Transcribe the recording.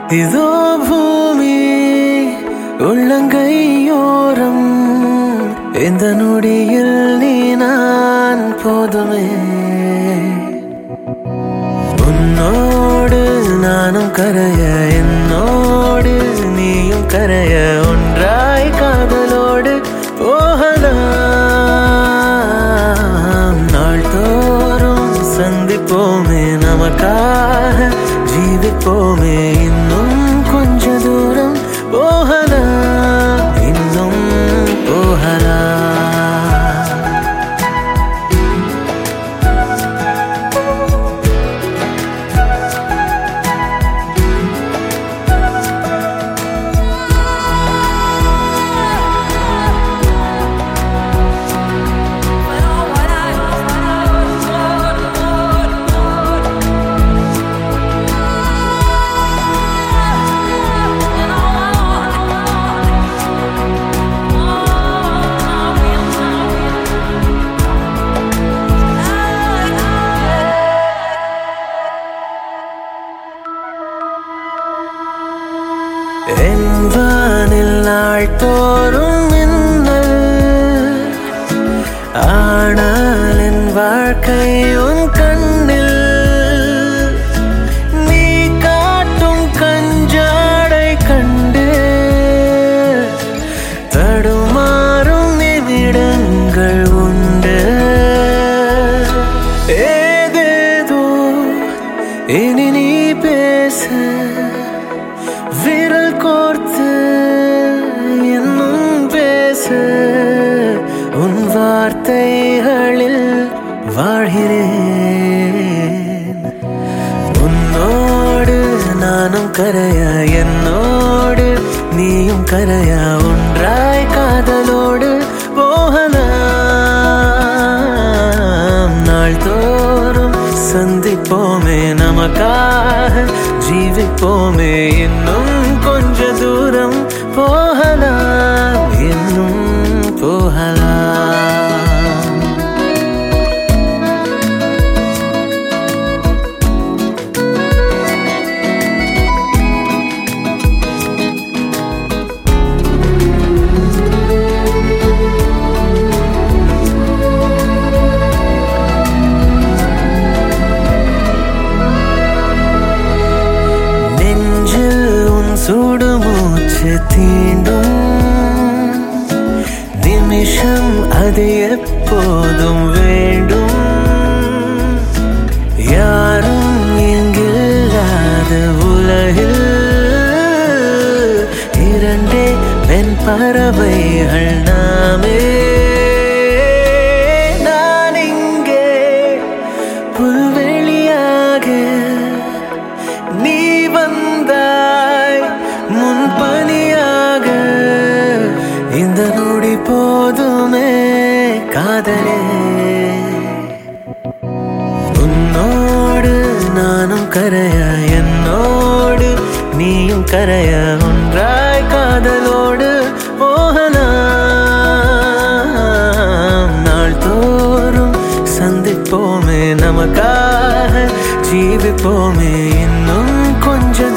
இதோ பூமி உள்ளங்கையோரம் இந்த நொடியில் நீ நான் போதுமே உன்னோடு நானும் கரைய என்னோடு நீயும் கரைய ஒன்றாய் காதலோடு போகலாம் நாள்தோறும் சந்திப்போமே நமக்காக ஜீவிப்போமே இன்னும் கொஞ்ச தூரம் போகலாம் இன்னும் போகலாம் என் வானில் நாள் தோறும் மின்னல் ஆனால் என் வாழ்க்கை உன் கண்ணில் நீ காட்டும் கஞ்சாடை கண்டு தடுமாறும் நிமிடங்கள் உண்டு ஏதேதோ இனி நீ பேச விரல் கோர்த்து இன்னும் பேச உன் வார்த்தைகளில் வாழ்கிறேன் உன்னோடு நானும் கரையா என்னோடு நீயும் கரையா ஒன்றாய் காதலோடு போகலாம் நாள்தோறும் சந்திப்போமே நமக்காக ஜீவிப்போமே இன்னும் கொஞ்ச தூரம் போகலாம் இன்னும் போகலாம் நெஞ்சில் உன் சுடு மூச்சு தீண்டும் நிமிஷம் அது எப்போதும் வேண்டும் யாரும் இங்கில்லாத உலகில் இரண்டே பெண் பறவைகள் நாமே நான் இங்கே புல்வெளியாக நீ வந்தாய் முன்பனியாக இந்த நொடி போதுமே காதலே உன்னோடு நானும் கரையா என்னோடு நீயும் கரையா ஒன்றாய் காதலோடு போகலாம் நாள்தோறும் சந்திப்போமே நமக்காக ஜீவிப்போமே இன்னும் கொஞ்ச